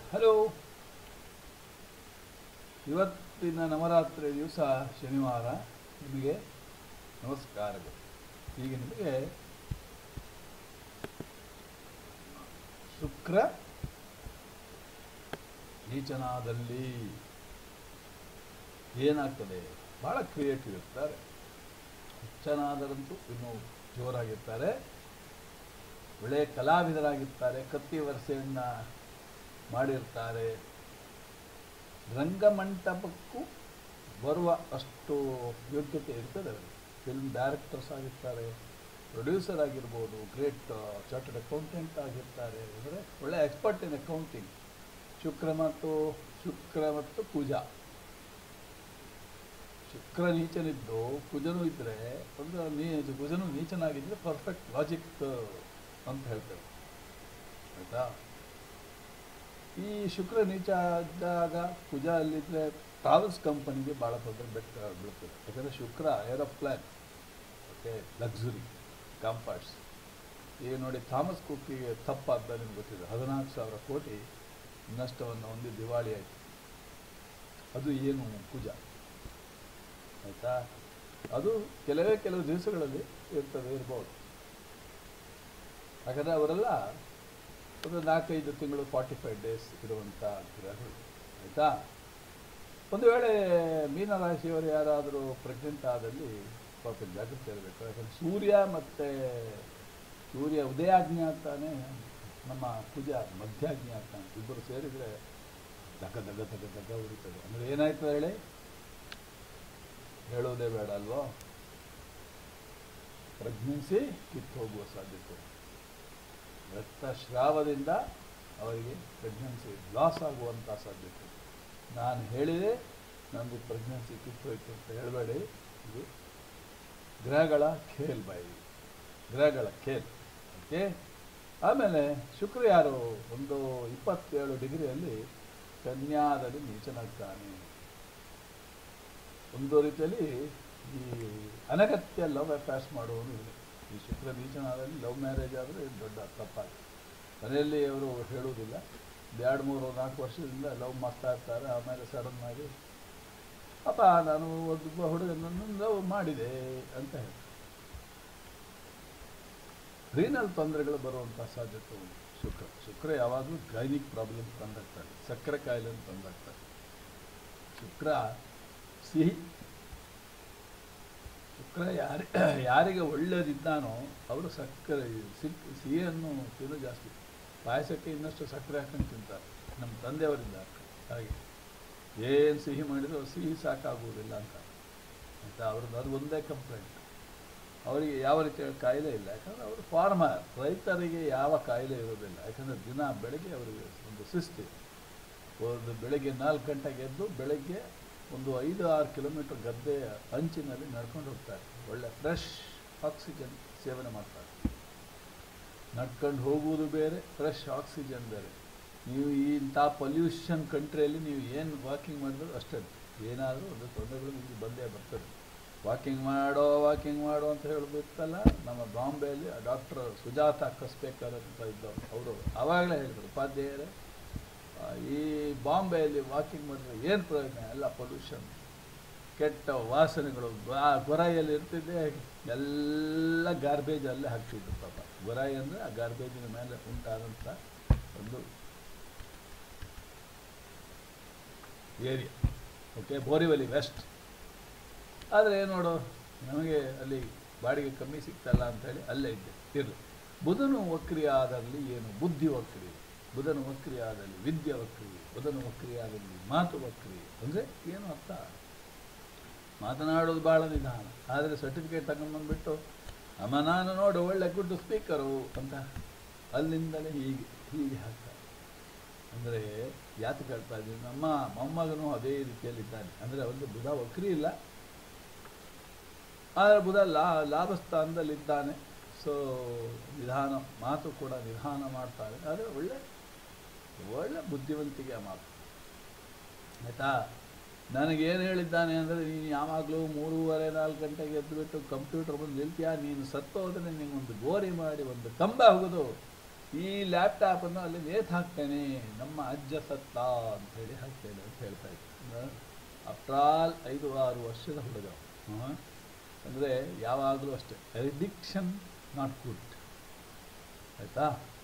Hello ಇವತ್ತಿನ ನವರಾತ್ರಿ ದಿವಸ ಶನಿವಾರ ನಿಮಗೆ ನಮಸ್ಕಾರಗಳು ಈಗ ನಿಮಗೆ ಶುಕ್ರ ನೀಚನಾದಲ್ಲಿ ಏನಾಗ್ತದೆ ಭಾಳ ಕ್ರಿಯೇಟಿವ್ ಇರ್ತಾರೆ ಹುಚ್ಚನಾದರಂತೂ ಇನ್ನೂ ಜೋರಾಗಿರ್ತಾರೆ ಒಳ್ಳೆಯ ಕಲಾವಿದರಾಗಿರ್ತಾರೆ ಕತ್ತಿ ವರಸೆಯನ್ನು ಮಾಡಿರ್ತಾರೆ ರಂಗಮಂಟಪಕ್ಕೂ ಬರುವ ಅಷ್ಟು ಯೋಗ್ಯತೆ ಇರ್ತದೆ ಅವರಿಗೆ ಫಿಲ್ಮ್ ಡೈರೆಕ್ಟರ್ಸ್ ಆಗಿರ್ತಾರೆ ಪ್ರೊಡ್ಯೂಸರ್ ಆಗಿರ್ಬೋದು ಗ್ರೇಟ್ ಚಾರ್ಟರ್ಡ್ ಅಕೌಂಟೆಂಟ್ ಆಗಿರ್ತಾರೆ ಅಂದರೆ ಒಳ್ಳೆ ಎಕ್ಸ್ಪರ್ಟ್ ಇನ್ ಅಕೌಂಟಿಂಗ್ ಶುಕ್ರ ಮತ್ತು ಶುಕ್ರ ಮತ್ತು ಪೂಜಾ ಶುಕ್ರ ನೀಚನಿದ್ದು ಕುಜನು ಇದ್ದರೆ ಒಂದು ನೀ ಕುಜನು ನೀಚನಾಗಿದ್ದರೆ ಪರ್ಫೆಕ್ಟ್ ಲಾಜಿಕ್ ಅಂತ ಹೇಳ್ತೇವೆ ಆಯಿತಾ ಈ ಶುಕ್ರ ನೀಚ ಇದ್ದಾಗ ಕುಜ ಅಲ್ಲಿದ್ದರೆ ಟ್ರಾವೆಲ್ಸ್ ಕಂಪನಿಗೆ ಭಾಳ ತೊಂದರೆ ಬೆಟ್ಟ ಬೀಳ್ತದೆ ಯಾಕಂದರೆ Shukra aeroplane okay luxury comforts ಈಗ ನೋಡಿ ಥಾಮಸ್ ಕುಕ್ಕಿಗೆ ತಪ್ಪಾದ ನಿಮ್ಗೆ ಗೊತ್ತಿದೆ ಹದಿನಾಲ್ಕು ಸಾವಿರ ಕೋಟಿ ನಷ್ಟವನ್ನು ಹೊಂದಿ ದಿವಾಳಿ ಆಯಿತು ಅದು ಏನು ಕುಜ ಆಯಿತಾ ಅದು ಕೆಲವೇ ಕೆಲವು ದಿವಸಗಳಲ್ಲಿ ಇರ್ತದೆ ಇರ್ಬೋದು ಯಾಕಂದರೆ ಅವರೆಲ್ಲ ಒಂದು ನಾಲ್ಕೈದು ತಿಂಗಳು ಫಾರ್ಟಿ ಫೈವ್ ಡೇಸ್ ಇರುವಂಥ ಗ್ರಹಗಳು ಆಯಿತಾ ಒಂದು ವೇಳೆ ಮೀನರಾಶಿಯವರು ಯಾರಾದರೂ ಪ್ರೆಗ್ನೆಂಟ್ ಆದಲ್ಲಿ ಪಾಪ ಜಾಗ್ರತೆ ಇರಬೇಕು ಯಾಕಂದರೆ ಸೂರ್ಯ ಮತ್ತು ಸೂರ್ಯ ಉದಯಾಜ್ಞೆ ಆಗ್ತಾನೆ ನಮ್ಮ ಕುಜ ಮಧ್ಯಾಜ್ಞೆ ಆಗ್ತಾನೆ ಇಬ್ಬರು ಸೇರಿದರೆ ದಗ ದಗ ದಗ ದಗ ಉರಿತದೆ ಅಂದರೆ ಏನಾಯ್ತು ಹೇಳಿ ಹೇಳೋದೇ ಬೇಡ ಅಲ್ವೋ ಪ್ರೆಗ್ನೆನ್ಸಿ ಕಿತ್ತು ಹೋಗುವ ಸಾಧ್ಯತೆ ರಕ್ತಸ್ರಾವದಿಂದ ಅವರಿಗೆ ಪ್ರೆಗ್ನೆನ್ಸಿ ಲಾಸ್ ಆಗುವಂಥ ಸಾಧ್ಯತೆ ನಾನು ಹೇಳಿದೆ ನಂದು ಪ್ರೆಗ್ನೆನ್ಸಿ ಕಿತ್ತೋಯ್ತು ಅಂತ ಹೇಳಬೇಡಿ ಇದು ಗ್ರಹಗಳ ಖೇಲ್ ಬಾಯಿ ಗ್ರಹಗಳ ಖೇಲ್ ಓಕೆ ಆಮೇಲೆ ಶುಕ್ರ ಯಾರು ಒಂದು ಇಪ್ಪತ್ತೇಳು ಡಿಗ್ರಿಯಲ್ಲಿ ಕನ್ಯಾದಲ್ಲಿ ನೀಚನಾಗ್ತಾನೆ ಒಂದು ರೀತಿಯಲ್ಲಿ ಈ ಅನಗತ್ಯ ಲವ್ ಅಫೇರ್ಸ್ ಮಾಡುವವನು ಇದೆ ಈ ಶುಕ್ರ ನೀಚನಾದಲ್ಲಿ ಲವ್ ಮ್ಯಾರೇಜ್ ಆದರೆ ದೊಡ್ಡ ತಪ್ಪಾಗಿದೆ ಮನೆಯಲ್ಲಿ ಅವರು ಹೇಳುವುದಿಲ್ಲ ಎರಡು ಮೂರು ನಾಲ್ಕು ವರ್ಷದಿಂದ ಲವ್ ಮಾಡ್ತಾ ಇರ್ತಾರೆ ಆಮೇಲೆ ಸಡನ್ ಆಗಿ ಅಪ್ಪ ನಾನು ಒಬ್ಬ ಹುಡುಗನನ್ನು ಲವ್ ಮಾಡಿದೆ ಅಂತ ಹೇಳಿ ರೀನಲ್ ತೊಂದರೆಗಳು ಬರುವಂಥ ಸಾಧ್ಯತೆ ಉಂಟು ಶುಕ್ರ ಶುಕ್ರ ಯಾವಾಗಲೂ ಗೈನಿಕ್ ಪ್ರಾಬ್ಲಮ್ ತಂದಾಗ್ತಾರೆ ಸಕ್ಕರೆ ಕಾಯಿಲೆಯನ್ನು ತಂದಾಗ್ತಾರೆ ಶುಕ್ರ ಸಿಹಿ ಶುಕ್ರ ಯಾರಿ ಯಾರಿಗೆ ಒಳ್ಳೆಯದಿದ್ದಾನೋ ಅವರು ಸಕ್ಕರೆ ಸಿಕ್ ಸಿಹಿಯನ್ನು ತಿನ್ನೋ ಜಾಸ್ತಿ ಪಾಯಸಕ್ಕೆ ಇನ್ನಷ್ಟು ಸಕ್ಕರೆ ಹಾಕೊಂಡು ತಿಂತಾರೆ ನಮ್ಮ ತಂದೆಯವರಿದ್ದಾರೆ ಹಾಗೆ ಏನು ಸಿಹಿ ಮಾಡಿದರೂ ಸಿಹಿ ಸಾಕಾಗುವುದಿಲ್ಲ ಅಂತ ಆಯಿತಾ ಅವ್ರದ್ದು ಅದು ಒಂದೇ ಕಂಪ್ಲೇಂಟ್ ಅವರಿಗೆ ಯಾವ ರೀತಿಯ ಕಾಯಿಲೆ ಇಲ್ಲ ಯಾಕಂದರೆ ಅವರು ಫಾರ್ಮರ್ ರೈತರಿಗೆ ಯಾವ ಕಾಯಿಲೆ ಇರೋದಿಲ್ಲ ಯಾಕಂದರೆ ದಿನ ಬೆಳಗ್ಗೆ ಅವರಿಗೆ ಒಂದು ಶಿಸ್ತಿದೆ ಒಂದು ಬೆಳಗ್ಗೆ ನಾಲ್ಕು ಗಂಟೆಗೆ ಎದ್ದು ಬೆಳಗ್ಗೆ ಒಂದು ಐದು ಆರು ಕಿಲೋಮೀಟರ್ ಗದ್ದೆ ಅಂಚಿನಲ್ಲಿ ನಡ್ಕೊಂಡು ಹೋಗ್ತಾರೆ ಒಳ್ಳೆ ಫ್ರೆಶ್ ಆಕ್ಸಿಜನ್ ಸೇವನೆ ಮಾಡ್ತಾರೆ ನಡ್ಕೊಂಡು ಹೋಗುವುದು ಬೇರೆ ಫ್ರೆಶ್ ಆಕ್ಸಿಜನ್ ಬೇರೆ ನೀವು ಈ ಇಂಥ ಪೊಲ್ಯೂಷನ್ ಕಂಟ್ರಿಯಲ್ಲಿ ನೀವು ಏನು ವಾಕಿಂಗ್ ಮಾಡಿದ್ರು ಅಷ್ಟೇ ಏನಾದರೂ ಒಂದು ತೊಂದರೆಗಳು ನಿಮಗೆ ಬಂದೇ ಬರ್ತದೆ ವಾಕಿಂಗ್ ಮಾಡೋ ವಾಕಿಂಗ್ ಮಾಡೋ ಅಂತ ಹೇಳಬೇಕಲ್ಲ ನಮ್ಮ ಬಾಂಬೆಯಲ್ಲಿ ಡಾಕ್ಟರ್ ಸುಜಾತ ಕಸ್ಬೇಕರ್ ಅಂತ ಇದ್ದವರು ಅವರು ಆವಾಗಲೇ ಹೇಳಿದರು ಉಪಾಧ್ಯಾಯರೇ ಈ ಬಾಂಬೆಯಲ್ಲಿ ವಾಕಿಂಗ್ ಮಾಡಿದ್ರೆ ಏನು ಪ್ರಯೋಜನ ಎಲ್ಲ ಪೊಲ್ಯೂಷನ್ ಕೆಟ್ಟ ವಾಸನೆಗಳು ಗೊರಾಯಲ್ಲಿ ಇರ್ತಿದ್ದೆ ಎಲ್ಲ ಗಾರ್ಬೇಜ್ ಅಲ್ಲೇ ಹಾಕ್ತಿದ್ರು ಪಾಪ ಗೊರಾಯಿ ಅಂದರೆ ಆ ಗಾರ್ಬೇಜಿನ ಮೇಲೆ ಉಂಟಾದಂಥ ಒಂದು ಏರಿಯಾ ಓಕೆ ಬೋರಿವಲಿ ವೆಸ್ಟ್ ಆದರೆ ನೋಡು ನಮಗೆ ಅಲ್ಲಿ ಬಾಡಿಗೆ ಕಮ್ಮಿ ಸಿಗ್ತಲ್ಲ ಅಂಥೇಳಿ ಅಲ್ಲೇ ಇದ್ದೆ ಇರಲಿ ಬುಧನು ವಕ್ರಿಯಾದಲ್ಲಿ ಏನು ಬುದ್ಧಿ ವಕ್ರಿ ಬುಧನು ವಕ್ರಿಯಾದಲ್ಲಿ ವಿದ್ಯೆ ವಕ್ರಿ ಬುಧನು ವಕ್ರಿಯಾದಲ್ಲಿ ಮಾತು ವಕ್ರಿ ಅಂದರೆ ಏನು ಅರ್ಥ ಮಾತನಾಡೋದು ಭಾಳ ನಿಧಾನ ಆದರೆ ಸರ್ಟಿಫಿಕೇಟ್ ತಗೊಂಡ್ಬಂದ್ಬಿಟ್ಟು ಅಮ್ಮ ನಾನು ನೋಡು ಒಳ್ಳೆ ಗುಡ್ ಸ್ಪೀಕರು ಅಂತ ಅಲ್ಲಿಂದಲೇ ಹೀಗೆ ಹೀಗೆ ಹಾಕ್ತಾರೆ ಅಂದರೆ ಯಾಕೆ ಕೇಳ್ತಾ ಇದ್ದೀನಿ ನಮ್ಮ ಮೊಮ್ಮಗನು ಅದೇ ರೀತಿಯಲ್ಲಿದ್ದಾನೆ ಅಂದರೆ ಒಂದು ಬುಧ ವಕ್ರಿ ಇಲ್ಲ ಆದರೆ ಬುಧ ಲಾ ಲಾಭಸ್ಥಾನದಲ್ಲಿದ್ದಾನೆ ಸೊ ನಿಧಾನ ಮಾತು ಕೂಡ ನಿಧಾನ ಮಾಡ್ತಾರೆ ಆದರೆ ಒಳ್ಳೆ ಒಳ್ಳೆ ಬುದ್ಧಿವಂತಿಕೆಯ ಮಾತು ಆಯಿತಾ ನನಗೇನು ಹೇಳಿದ್ದಾನೆ ಅಂದರೆ ನೀನು ಯಾವಾಗಲೂ ಮೂರುವರೆ ನಾಲ್ಕು ಗಂಟೆಗೆ ಎದ್ದುಬಿಟ್ಟು ಕಂಪ್ಯೂಟರ್ ಬಂದು ನಿಲ್ತೀಯಾ ನೀನು ಸತ್ತೋದ್ರೆ ನಿಂಗೊಂದು ಗೋರಿ ಮಾಡಿ ಒಂದು ಕಂಬ ಹೋಗೋದು ಈ ಲ್ಯಾಪ್ಟಾಪನ್ನು ಅಲ್ಲಿ ನೇತು ಹಾಕ್ತೇನೆ ನಮ್ಮ ಅಜ್ಜ ಸತ್ತ ಅಂತ ಹೇಳಿ ಹಾಕ್ತೇನೆ ಅಂತ ಹೇಳ್ತಾ ಇದ್ದೆ ಆಫ್ಟರ್ ಆಲ್ ಐದು ಆರು ವರ್ಷದ ಹುಡುಗ ಅಂದರೆ ಯಾವಾಗಲೂ ಅಷ್ಟೇ ಅಡಿಕ್ಷನ್ ನಾಟ್ ಗುಡ್ ಆಯಿತಾ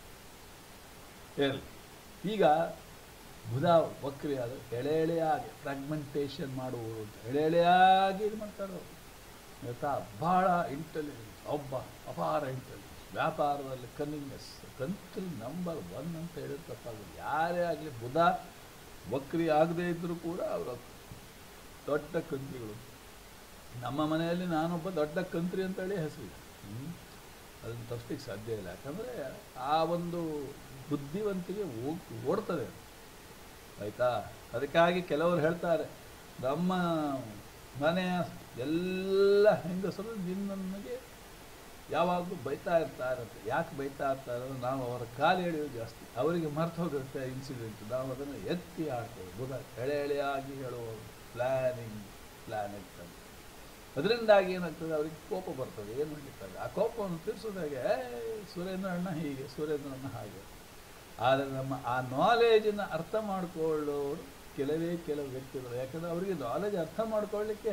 ಹೇಳಿ ಈಗ ಬುಧ ವಕ್ರಿ ಆದ ಎಳೆ ಎಳೆಯಾಗಿ ಫ್ರಾಗ್ಮೆಂಟೇಷನ್ ಮಾಡುವುದು ಅಂತ ಎಳೆ ಎಳೆಯಾಗಿ ಇದು ಮಾಡ್ತಾರೆ ಆಯಿತಾ ಭಾಳ ಇಂಟೆಲಿಜೆನ್ಸ್ ಒಬ್ಬ ಅಪಾರ ಇಂಟೆಲಿಜೆನ್ಸ್ ವ್ಯಾಪಾರದಲ್ಲಿ ಕನ್ನಿಂಗ್ನೆಸ್ ಕಂಟ್ರಿ ನಂಬರ್ ಒನ್ ಅಂತ ಹೇಳಿದ್ರೆ ತಪ್ಪಾಗಲ್ಲ ಯಾರೇ ಆಗಲಿ ಬುಧ ವಕ್ರಿ ಆಗದೇ ಇದ್ದರೂ ಕೂಡ ಅವರ ದೊಡ್ಡ ಕಂತ್ರಿಗಳು ನಮ್ಮ ಮನೆಯಲ್ಲಿ ನಾನೊಬ್ಬ ದೊಡ್ಡ ಕಂತ್ರಿ ಅಂತೇಳಿ ಹೆಸರಿದೆ ಹ್ಮ್? ಅದನ್ನು ತಪ್ಪಿಗೆ ಸಾಧ್ಯ ಇಲ್ಲ ಯಾಕಂದರೆ ಆ ಒಂದು ಬುದ್ಧಿವಂತಿಗೆ ಹೋಗ್ ಓಡ್ತದೆ ಅದು. ಆಯಿತಾ ಅದಕ್ಕಾಗಿ ಕೆಲವರು ಹೇಳ್ತಾರೆ ನಮ್ಮ ಮನೆಯ ಎಲ್ಲ ಹೆಂಗಸರು ನಿನ್ನನಿಗೆ ಯಾವಾಗಲೂ ಬೈತಾ ಇರ್ತಾರಂತೆ ಯಾಕೆ ಬೈತಾ ಇರ್ತಾರೆ ಅಂದ್ರೆ ನಾವು ಅವರ ಕಾಲು ಎಳೆಯೋದು ಜಾಸ್ತಿ ಅವರಿಗೆ ಮರ್ತು ಹೋಗಿರುತ್ತೆ ಇನ್ಸಿಡೆಂಟ್ ನಾವು ಅದನ್ನು ಎತ್ತಿ ಆಡ್ತೇವೆ ಬುಧ ಎಳೆ ಎಳೆಯಾಗಿ ಹೇಳುವ ಪ್ಲ್ಯಾನಿಂಗ್ ಪ್ಲ್ಯಾನೆಟ್ ಅಂತ ಅದರಿಂದಾಗಿ ಏನಾಗ್ತದೆ ಅವರಿಗೆ ಕೋಪ ಬರ್ತದೆ ಏನು ಮಾಡಲಿಕ್ಕಾಗ ಆ ಕೋಪವನ್ನು ತೀರಿಸೋದಾಗೆ ಸುರೇಂದ್ರ ಅಣ್ಣ ಹೀಗೆ ಸುರೇಂದ್ರ ಅಣ್ಣ ಹಾಗೆ ಆದರೆ ನಮ್ಮ ಆ ನಾಲೇಜನ್ನು ಅರ್ಥ ಮಾಡಿಕೊಳ್ಳೋರು ಕೆಲವೇ ಕೆಲವು ವ್ಯಕ್ತಿಗಳು ಯಾಕಂದರೆ ಅವರಿಗೆ ನಾಲೆಜ್ ಅರ್ಥ ಮಾಡ್ಕೊಳ್ಳಿಕ್ಕೆ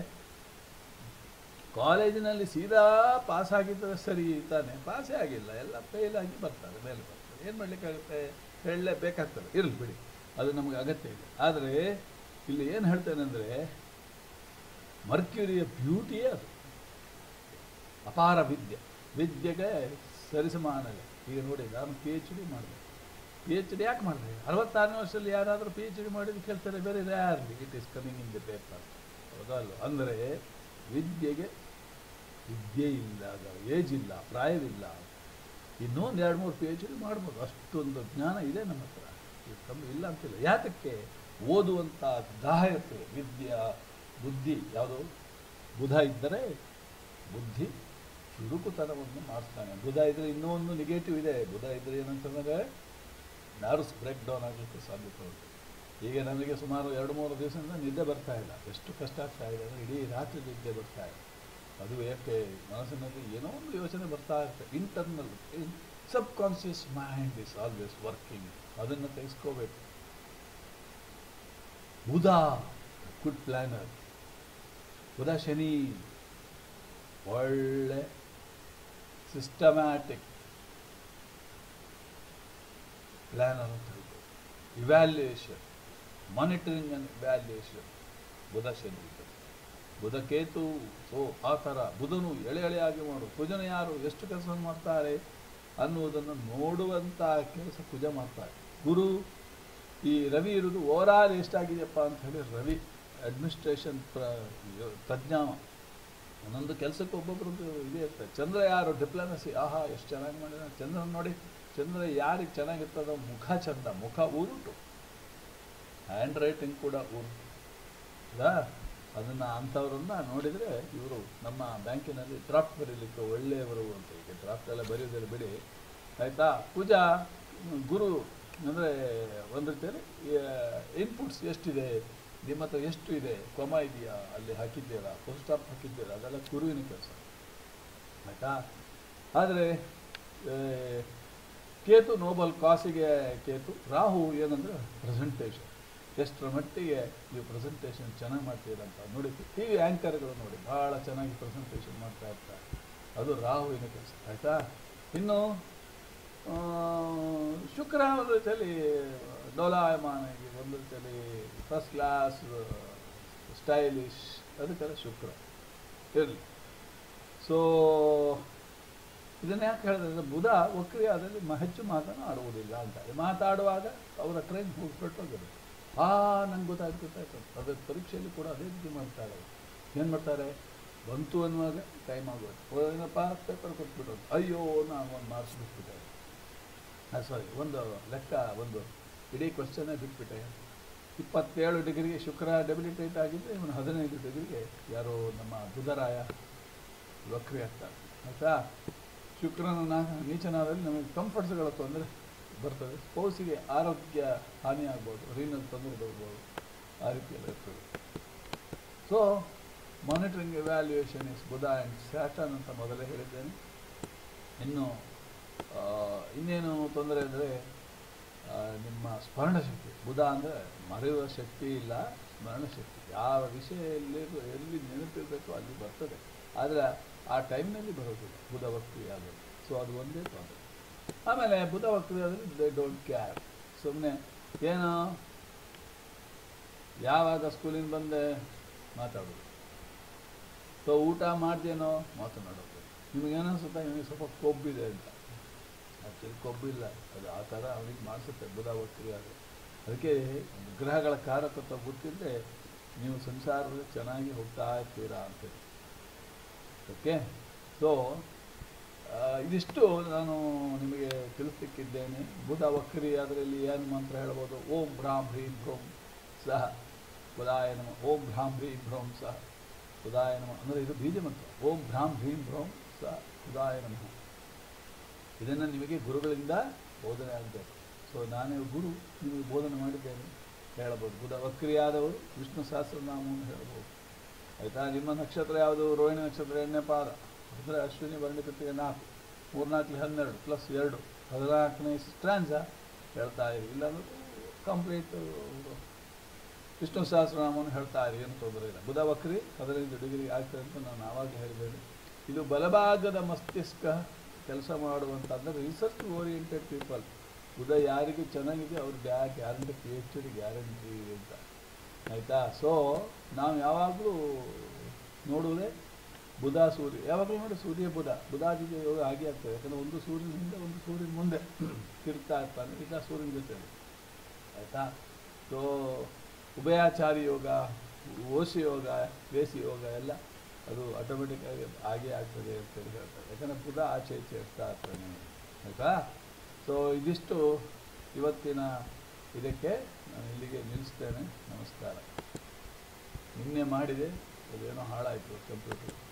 ಕಾಲೇಜಿನಲ್ಲಿ ಸೀದಾ ಪಾಸ್ ಆಗಿದ್ದರೆ ಸರಿ ತಾನೆ ಪಾಸೇ ಆಗಿಲ್ಲ ಎಲ್ಲ ಫೇಲ್ ಆಗಿ ಬರ್ತಾರೆ ಮೇಲೆ ಬರ್ತಾರೆ ಏನು ಮಾಡಲಿಕ್ಕಾಗುತ್ತೆ ಹೇಳಲೇ ಬೇಕಾಗ್ತದೆ ಇರಲಿ ಬಿಡಿ ಅದು ನಮಗೆ ಅಗತ್ಯ ಇದೆ ಆದರೆ ಇಲ್ಲಿ ಏನು ಹೇಳ್ತೇನೆ ಅಂದರೆ ಮರ್ಕ್ಯುರಿಯ ಬ್ಯೂಟಿಯೇ ಅದು ಅಪಾರ ವಿದ್ಯೆ ವಿದ್ಯೆಗೆ ಸರಿಸಮಾನವೇ ಈಗ ನೋಡಿ ನಾನು ಪಿ ಎಚ್ ಡಿ ಮಾಡಿದೆ ಪಿ ಎಚ್ ಡಿ ಯಾಕೆ ಮಾಡಿದೆ ಅರವತ್ತಾರನೇ ವರ್ಷದಲ್ಲಿ ಯಾರಾದರೂ ಪಿ ಎಚ್ ಡಿ ಮಾಡಿದ್ದು ಕೇಳ್ತಾರೆ ಬೇರೆ rarely it is coming in the paper ಹೌದಲ್ಲ ಅಂದರೆ ವಿದ್ಯೆಗೆ ವಿದ್ಯೆ ಇಲ್ಲ ಏಜ್ ಇಲ್ಲ ಪ್ರಾಯವಿಲ್ಲ ಇನ್ನೊಂದು ಎರಡು ಮೂರು ಪಿ ಎಚ್ ಡಿ ಮಾಡ್ಬೋದು ಅಷ್ಟೊಂದು ಜ್ಞಾನ ಇದೆ ನಮ್ಮ ಹತ್ರ ಇದು ಕಮ್ಮಿ ಇಲ್ಲ ಅಂತಿಲ್ಲ ಯಾತಕ್ಕೆ ಓದುವಂಥ ದಾಹ ಇರ್ತದೆ ವಿದ್ಯಾ ಬುದ್ಧಿ ಯಾವುದು ಬುಧ ಇದ್ದರೆ ಬುದ್ಧಿ ಚುರುಕುತನವನ್ನು ಮಾಡಿಸ್ತಾನೆ ಬುಧ ಇದ್ದರೆ ಇನ್ನೂ ಒಂದು ನೆಗೆಟಿವ್ ಇದೆ ಬುಧ ಇದ್ದರೆ ಏನಂತಂದರೆ ನರ್ವ್ಸ್ ಬ್ರೇಕ್ ಡೌನ್ ಆಗಲಿಕ್ಕೆ ಸಾಧ್ಯತೆ ಉಂಟು ಈಗ ನನಗೆ ಸುಮಾರು ಎರಡು ಮೂರು ದಿವಸದಿಂದ ನಿದ್ದೆ ಬರ್ತಾ ಇಲ್ಲ ಎಷ್ಟು ಕಷ್ಟ ಆಗ್ತಾ ಇದೆ ಅಂದರೆ ಇಡೀ ರಾತ್ರಿ ನಿದ್ದೆ ಬರ್ತಾ ಇದೆ ಅದು ಯಾಕೆ ಮನಸ್ಸಿನಲ್ಲಿ ಏನೋ ಒಂದು ಯೋಚನೆ ಬರ್ತಾ ಇರುತ್ತೆ internal subconscious mind is always working ಅದನ್ನು ತೆಗೆಸ್ಕೋಬೇಕು ಬುಧ ಗುಡ್ ಪ್ಲ್ಯಾನರ್ ಬುಧ ಶನಿ ಒಳ್ಳೆ ಸಿಸ್ಟಮ್ಯಾಟಿಕ್ ಪ್ಲ್ಯಾನರ್ ಅಂತ ಹೇಳ್ಬೋದು evaluation monitoring and evaluation Budha Shani ಇದ್ದರು. ಬುಧ ಕೇತು ಸೊ ಆ ಥರ ಬುಧನು ಎಳೆ ಎಳೆಯಾಗಿ ಮಾಡು ಕುಜನ ಯಾರು ಎಷ್ಟು ಕೆಲಸವನ್ನು ಮಾಡ್ತಾರೆ ಅನ್ನುವುದನ್ನು ನೋಡುವಂಥ ಕೆಲಸ ಕುಜ ಮಾಡ್ತಾರೆ ಗುರು ಈ ರವಿ ಇರೋದು ಓವರಾಲ್ ಎಷ್ಟಾಗಿದೆಯಪ್ಪ ಅಂತ ಹೇಳಿ ರವಿ ಅಡ್ಮಿನಿಸ್ಟ್ರೇಷನ್ ಪ್ರ ತಜ್ಞ ಒಂದೊಂದು ಕೆಲಸಕ್ಕೆ ಒಬ್ಬೊಬ್ರದ್ದು ಇದೇ ಇರ್ತದೆ ಚಂದ್ರ ಯಾರು ಡಿಪ್ಲೊಮಸಿ ಆಹಾ ಎಷ್ಟು ಚೆನ್ನಾಗಿ ಮಾಡಿದ ಚಂದ್ರನ ನೋಡಿ ಚಂದ್ರ ಯಾರಿಗೆ ಚೆನ್ನಾಗಿರ್ತದೋ ಮುಖ ಚಂದ ಮುಖ ಉರುಟು ಹ್ಯಾಂಡ್ ರೈಟಿಂಗ್ ಕೂಡ ಉರುಟು ಹೌದಾ ಅದನ್ನು ಅಂಥವ್ರನ್ನ ನೋಡಿದರೆ ಇವರು ನಮ್ಮ ಬ್ಯಾಂಕಿನಲ್ಲಿ ಡ್ರಾಫ್ಟ್ ಬರೀಲಿಕ್ಕೆ ಒಳ್ಳೆಯವರು ಅಂತ ಈಗ ಡ್ರಾಫ್ಟ್ ಎಲ್ಲ ಬರೆಯೋದಿಲ್ಲ ಬಿಡಿ ಆಯಿತಾ ಪೂಜಾ ಹ್ಮ್, ಗುರು ಅಂದರೆ ಒಂದು ರೀತಿಯಲ್ಲಿ ಇನ್ಪುಟ್ಸ್ ಎಷ್ಟಿದೆ ನಿಮ್ಮ ಹತ್ರ ಎಷ್ಟು ಇದೆ ಕೊಮ ಇದೆಯಾ ಅಲ್ಲಿ ಹಾಕಿದ್ದೀರಾ ಫುಲ್ ಸ್ಟಾಪ್ ಹಾಕಿದ್ದೀರಾ ಅದೆಲ್ಲ ಗುರುವಿನ ಕೆಲಸ ಆಯಿತಾ ಆದರೆ ಕೇತು ನೋಬಲ್ ಕಾಸಿಗೆ ಕೇತು ರಾಹು ಏನಂದರೆ ಪ್ರೆಸೆಂಟೇಷನ್ ಎಷ್ಟರ ಮಟ್ಟಿಗೆ ನೀವು ಪ್ರೆಸೆಂಟೇಷನ್ ಚೆನ್ನಾಗಿ ಮಾಡ್ತೀರಂತ ನೋಡಿ ಟಿ ವಿ ಆ್ಯಂಕರ್ಗಳು ನೋಡಿ ಭಾಳ ಚೆನ್ನಾಗಿ ಪ್ರೆಸೆಂಟೇಷನ್ ಮಾಡ್ತಾ ಇರ್ತಾರೆ ಅದು ರಾಹುವಿನ ಕೆಲಸ ಆಯಿತಾ ಇನ್ನು ಆ, ಶುಕ್ರ ಒಂದು ರೀತಿಯಲ್ಲಿ ಡೋಲಾಯಮಾನಾಗಿ ಒಂದು ರೀತಿಯಲ್ಲಿ ಫಸ್ಟ್ ಕ್ಲಾಸ್ ಸ್ಟೈಲಿಶ್ ಅದಕ್ಕೆಲ್ಲ ಶುಕ್ರ ಇರಲಿ ಸೊ ಇದನ್ನು ಯಾಕೆ ಹೇಳಿದ್ರೆ ಅಂದ್ರೆ ಬುಧ ವಕ್ರಿಯಾದಲ್ಲಿ ಮ- ಹೆಚ್ಚು ಮಾತನ್ನು ಆಡುವುದಿಲ್ಲ ಅಂತ ಮಾತಾಡುವಾಗ ಅವರ ಟ್ರೈನ್ ಹೋಗ್ಬಿಟ್ಟೋಗಿರುತ್ತೆ ಆ ನಂಗೆ ಗೊತ್ತಾಯ್ತು ಗೊತ್ತಾಯ್ತು ಅಂತ. ಅದ್ರ ಪರೀಕ್ಷೆಯಲ್ಲಿ ಕೂಡ ಅದೇ ರೀತಿ ಮಾಡ್ತಾರೆ ಏನು ಮಾಡ್ತಾರೆ ಬಂತು ಅನ್ನುವಾಗ ಟೈಮ್ ಆಗೋದು ಏನಪ್ಪ ಪೇಪರ್ ಕೊಟ್ಬಿಡೋದು ಅಯ್ಯೋ ನಾನು ಒಂದು ಮಾರ್ಕ್ಸ್ ಬಿಟ್ಬಿಟ್ಟೆ ಸಾರಿ ಒಂದು ಲೆಕ್ಕ ಒಂದು ಇಡೀ ಕ್ವಶನ್ನೇ ಬಿಟ್ಬಿಟ್ಟೆ ಇಪ್ಪತ್ತೇಳು ಡಿಗ್ರಿಗೆ ಶುಕ್ರ ಡೆಬಿಲಿಟೇಟ್ ಆಗಿದ್ದರೆ ಇವನು ಹದಿನೈದು ಡಿಗ್ರಿಗೆ ಯಾರೋ ನಮ್ಮ ಬುಧರಾಯ ವಕ್ರಿ ಆಗ್ತಾರೆ ಆಯಿತಾ ಶುಕ್ರನ ನಾ- ನೀಚನಾದಲ್ಲಿ ನಮಗೆ ಕಂಫರ್ಟ್ಸ್ಗಳ ತೊಂದರೆ ಬರ್ತದೆ ಸ್ಪೌಸಿಗೆ ಆರೋಗ್ಯ ಹಾನಿ ಆಗ್ಬೋದು ರೀನಲ್ ತೊಂದರೆ ಬರ್ಬೋದು ಆ ರೀತಿಯೆಲ್ಲ ಇರ್ತದೆ so monitoring evaluation is Budha and saturn ಅಂತ ಮೊದಲೇ ಹೇಳಿದ್ದೇನೆ ಇನ್ನು ಆ, ಇನ್ನೇನು ತೊಂದರೆ ಅಂದರೆ ನಿಮ್ಮ ಸ್ಮರಣ ಶಕ್ತಿ ಬುಧ ಅಂದರೆ ಮರೆಯುವ ಶಕ್ತಿ ಇಲ್ಲ ಸ್ಮರಣ ಶಕ್ತಿ ಯಾವ ವಿಷಯ ಎಲ್ಲಿ ಎಲ್ಲಿ ನೆನಪಿರಬೇಕು ಅಲ್ಲಿ ಬರ್ತದೆ ಆದರೆ ಆ ಟೈಮ್ನಲ್ಲಿ ಬರೋದಿಲ್ಲ ಬುಧ ವಕ್ರಿ ಆಗೋದು ಸೊ ಅದು ಒಂದೇ ತೊಂದರೆ ಆಮೇಲೆ ಬುಧ ವಕ್ರಿ ಆದರೆ ದೇ ಡೋಂಟ್ ಕೇರ್ ಸುಮ್ಮನೆ ಏನೋ ಯಾವಾಗ ಸ್ಕೂಲಿಂದ ಬಂದೆ ಮಾತಾಡೋದು ಸೊ ಊಟ ಮಾಡ್ದೇನೋ ಮಾತನಾಡೋದು ನಿಮಗೇನು ಅನ್ಸುತ್ತಾ ನಿಮಗೆ ಸ್ವಲ್ಪ ಕೊಬ್ಬಿದೆ ಅಂತ ಆ್ಯಕ್ಚುಲಿ ಕೊಬ್ಬಿಲ್ಲ ಅದು ಆ ಥರ ಅವನಿಗೆ ಮಾಡಿಸುತ್ತೆ ಬುಧ ವಕ್ರಿ ಆದರೆ ಅದಕ್ಕೆ ಗ್ರಹಗಳ ಕಾರಕತ್ವ ಗೊತ್ತಿದ್ದರೆ ನೀವು ಸಂಸಾರದಲ್ಲಿ ಚೆನ್ನಾಗಿ ಹೋಗ್ತಾ ಇರ್ತೀರಾ ಅಂತೇಳಿ ಓಕೆ ಸೊ ಇದಿಷ್ಟು ನಾನು ನಿಮಗೆ ತಿಳಿಸ್ಲಿಕ್ಕಿದ್ದೇನೆ ಬುಧ ವಕ್ರಿ ಅದರಲ್ಲಿ ಏನು ಮಂತ್ರ ಹೇಳ್ಬೋದು ಓಂ ಭ್ರಾಂ ಹ್ರೀಂ ಭ್ರೂಂ ಸಹ ಬುಧಾಯ ನಮ ಓಂ ಭ್ರಾಂ ಹ್ರೀಂ ಭ್ರೂಂ ಸಹ ಬುಧಾಯ ನಮ ಅಂದರೆ ಇದು ಬೀಜ ಮಂತ್ರ ಓಂ ಭ್ರಾಂ ಹ್ರೀಂ ಭ್ರೂಂ ಸಹ ಬುಧಾಯ ನಮಃ ಇದನ್ನು ನಿಮಗೆ ಗುರುಗಳಿಂದ ಬೋಧನೆ ಆಗಬೇಕು ಸೊ ನಾನೇ ಗುರು ನಿಮಗೆ ಬೋಧನೆ ಮಾಡಿದ್ದೇನೆ ಹೇಳಬಹುದು ಬುಧ ವಕ್ರಿಯಾದವರು ವಿಷ್ಣು ಸಹಸ್ರನಾಮವನ್ನು ಹೇಳಬಹುದು ಆಯಿತಾ ನಿಮ್ಮ ನಕ್ಷತ್ರ ಯಾವುದು ರೋಹಿಣಿ ನಕ್ಷತ್ರ ಎಣ್ಣೆ ಪಾದ ಅಂದರೆ ಅಶ್ವಿನಿ ವರ್ಣಿಕತೆಗೆ ನಾಲ್ಕು ಮೂರ್ನಾಲ್ಕು ಹನ್ನೆರಡು ಪ್ಲಸ್ ಎರಡು ಹದಿನಾಲ್ಕನೇ ಸ್ಟ್ರಾನ್ಸ ಹೇಳ್ತಾ ಇರಿ ಇಲ್ಲಾಂದ್ರೆ ಕಂಪ್ಲೀಟ್ ವಿಷ್ಣು ಸಹಸ್ರನಾಮವನ್ನು ಹೇಳ್ತಾ ಇರಿ ಏನು ತೊಂದರೆ ಇಲ್ಲ ಬುಧ ವಕ್ರಿ ಹದಿನೈದು ಡಿಗ್ರಿ ಆಗ್ತದೆ ಅಂತ ನಾನು ಆವಾಗಲೇ ಹೇಳಿದ್ದೇನೆ ಇದು ಬಲಭಾಗದ ಮಸ್ತಿಷ್ಕ ಕೆಲಸ ಮಾಡುವಂಥ ಅಂದರೆ ರಿಸರ್ಚ್ ಓರಿಯೆಂಟೆಡ್ ಪೀಪಲ್ ಬುಧ ಯಾರಿಗೆ ಚೆನ್ನಾಗಿದೆ ಅವ್ರಿಗೆ yeah guarantee P H D guarantee ಅಂತ ಆಯಿತಾ ಸೊ ನಾವು ಯಾವಾಗಲೂ ನೋಡುವುದೇ ಬುಧ ಸೂರ್ಯ ಯಾವಾಗಲೂ ನೋಡಿ ಸೂರ್ಯ ಬುಧ ಬುಧಾದಿಗೆ ಯೋಗ ಹಾಗೆ ಆಗ್ತದೆ ಯಾಕಂದರೆ ಒಂದು ಸೂರ್ಯನ ಹಿಂದೆ ಒಂದು ಸೂರ್ಯನ ಮುಂದೆ ತಿರುಗ್ತಾ ಇರ್ತಾನೆ ಈಗ ಸೂರ್ಯನ ಜೊತೆ ಆಯಿತಾ ಸೊ ಉಭಯಾಚಾರಿ ಯೋಗ ಓಶಿ ಯೋಗ ವೇಸಿ ಯೋಗ ಎಲ್ಲ ಅದು ಆಟೋಮೆಟಿಕ್ಕಾಗಿ ಹಾಗೆ ಆಗ್ತದೆ ಅಂತೇಳಿ ಹೇಳ್ತಾರೆ ಯಾಕಂದರೆ ಬುಧ ಆಚೆ ಈಚೆ ಇರ್ತಾ ಇರ್ತಾನೆ ಆಯಿತಾ ಸೊ ಇದಿಷ್ಟು ಇವತ್ತಿನ ಇದಕ್ಕೆ ನಾನು ಇಲ್ಲಿಗೆ ನಿಲ್ಲಿಸ್ತೇನೆ ನಮಸ್ಕಾರ ನಿನ್ನೆ ಮಾಡಿದೆ ಅದೇನೋ ಹಾಳಾಯಿತು ಕಂಪ್ಯೂಟರ್